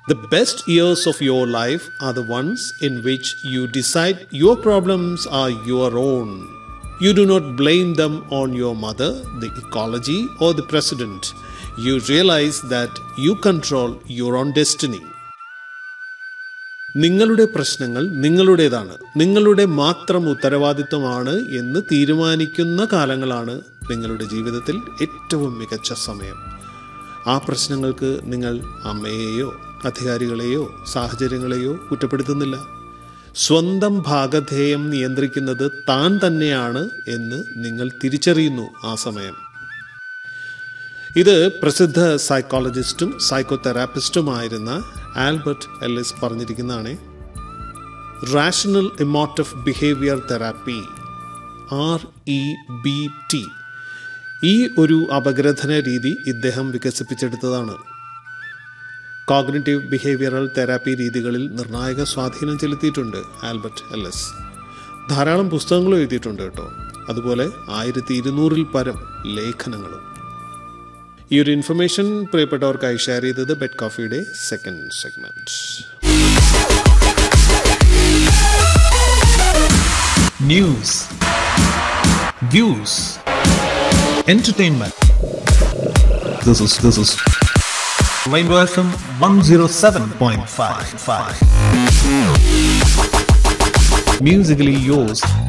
The best years of your life are the ones in which you decide your problems are your own. You do not blame them on your mother, the ecology, or the president. You realize that you control your own destiny. നിങ്ങളുടെ പ്രശ്നങ്ങൾ നിങ്ങളുടേതാണ് നിങ്ങളുടെ മാത്രം ഉത്തരവാദിത്വമാണ് എന്ന് തീരുമാനിക്കുന്ന കാലങ്ങളാണ് നിങ്ങളുടെ ജീവിതത്തിൽ ഏറ്റവും മികച്ച സമയം ആ പ്രശ്നങ്ങൾക്ക് നിങ്ങൾ അമ്മയെയോ അധികാരികളെയോ സാഹചര്യങ്ങളെയോ കുറ്റപ്പെടുത്തുന്നില്ല സ്വന്തം ഭാഗധേയം നിയന്ത്രിക്കുന്നത് താൻ തന്നെയാണ് എന്ന് നിങ്ങൾ തിരിച്ചറിയുന്നു ആ സമയം ഇത് പ്രസിദ്ധ സൈക്കോളജിസ്റ്റും സൈക്കോ തെറാപ്പിസ്റ്റുമായിരുന്ന ആൽബർട്ട് എല്ലിസ് പറഞ്ഞിരിക്കുന്നതാണ് rational emotive behaviour therapy R E B T ഈ ഒരു അപഗ്രഥന രീതി ഇദ്ദേഹം വികസിപ്പിച്ചെടുത്തതാണ് കോഗ്നറ്റീവ് ബിഹേവിയറൽ തെറാപ്പി രീതികളിൽ നിർണായക സ്വാധീനം ചെലുത്തിയിട്ടുണ്ട് ആൽബർട്ട് എല്ലസ് ധാരാളം പുസ്തകങ്ങളും എഴുതിയിട്ടുണ്ട് കേട്ടോ അതുപോലെ ആയിരത്തി ഇരുന്നൂറിൽ പരം ലേഖനങ്ങളും ഈ ഒരു ഇൻഫർമേഷൻ പ്രിയപ്പെട്ടവർക്കായി ഷെയർ ചെയ്തത് ബെഡ് കോഫിയുടെ second segment news, views, entertainment. This is this is Rainbow FM 107.5. Musically yours